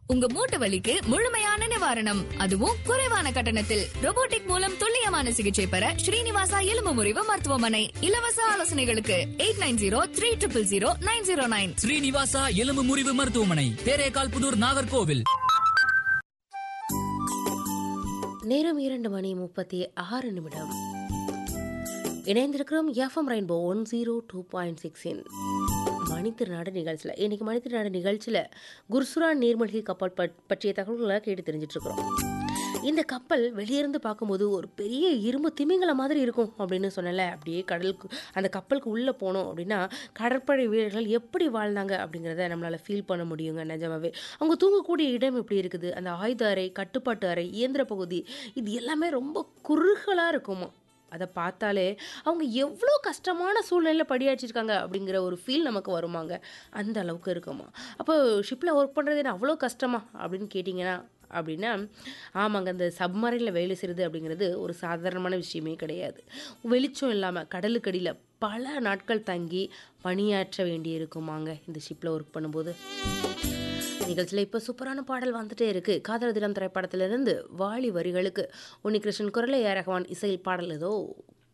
உங்க மூட்டு வலிக்கு முழுமையான நிவாரணம் அதுவும் குறைவான கட்டணத்தில் robotic மூலம் துல்லியமான சிகிச்சை பெற ஸ்ரீனிவாசா எலும்பு முறிவு மருத்துவமனை இலவச ஆலோசனைகளுக்கு eight nine zero three triple zero nine zero nine Srinivasa எலும்பு முறிவு மருத்துவமனை தேரேகால் புதூர் நாகர்கோவில் நேரம் இரண்டு மணி முப்பத்தி ஆறு நிமிடம் இணைந்திருக்கிறோம் FM Rainbow one zero two point சிக்ஸின் மணித்திருநாடு நிகழ்ச்சியில் இன்னைக்கு மணித்திருநாடு நிகழ்ச்சியில் குர்சுரா நீர்மூழ்கி கப்பல் பட்- பற்றிய தகவல்களை கேட்டு தெரிஞ்சிட்டு இருக்கிறோம் இந்த கப்பல் வெளியிருந்து பார்க்கும்போது ஒரு பெரிய இரும்பு திமிங்கல மாதிரி இருக்கும் அப்படின்னு சொன்னல அப்படியே கடலுக்கு அந்த கப்பலுக்கு உள்ளே போனோம் அப்படின்னா கடற்படை வீரர்கள் எப்படி வாழ்ந்தாங்க அப்படிங்கிறத நம்மளால் ஃபீல் பண்ண முடியுங்க நிஜமாவே அவங்க தூங்கக்கூடிய இடம் எப்படி இருக்குது அந்த ஆயுத அறை கட்டுப்பாட்டு அறை இயந்திர பகுதி இது எல்லாமே ரொம்ப குறுகலாக இருக்குமா அதை பார்த்தாலே அவங்க எவ்வளோ கஷ்டமான சூழ்நிலையில் படியாச்சிருக்காங்க அப்படிங்கிற ஒரு ஃபீல் நமக்கு வருமாங்க அந்த அளவுக்கு இருக்குமா அப்போ ஷிப்பில் ஒர்க் பண்ணுறது என்ன அவ்வளோ கஷ்டமா அப்படின்னு கேட்டிங்கன்னா அப்படின்னா ஆமாங்க அந்த சப்மரைனில் வேலை செய்கிறது அப்படிங்கிறது ஒரு சாதாரணமான விஷயமே கிடையாது வெளிச்சம் இல்லாமல் கடலுக்கடியில் பல நாட்கள் தங்கி பணியாற்ற வேண்டி இருக்குமாங்க இந்த ஷிப்பில் ஒர்க் பண்ணும்போது நிகழ்ச்சியில் இப்போ சூப்பரான பாடல் வந்துட்டே இருக்கு காதல் தினம் திரைப்படத்திலிருந்து வாலி வரிகளுக்கு உன்னிகிருஷ்ணன் குரலை ஏ ரஹ்மான் இசையில் பாடல் ஏதோ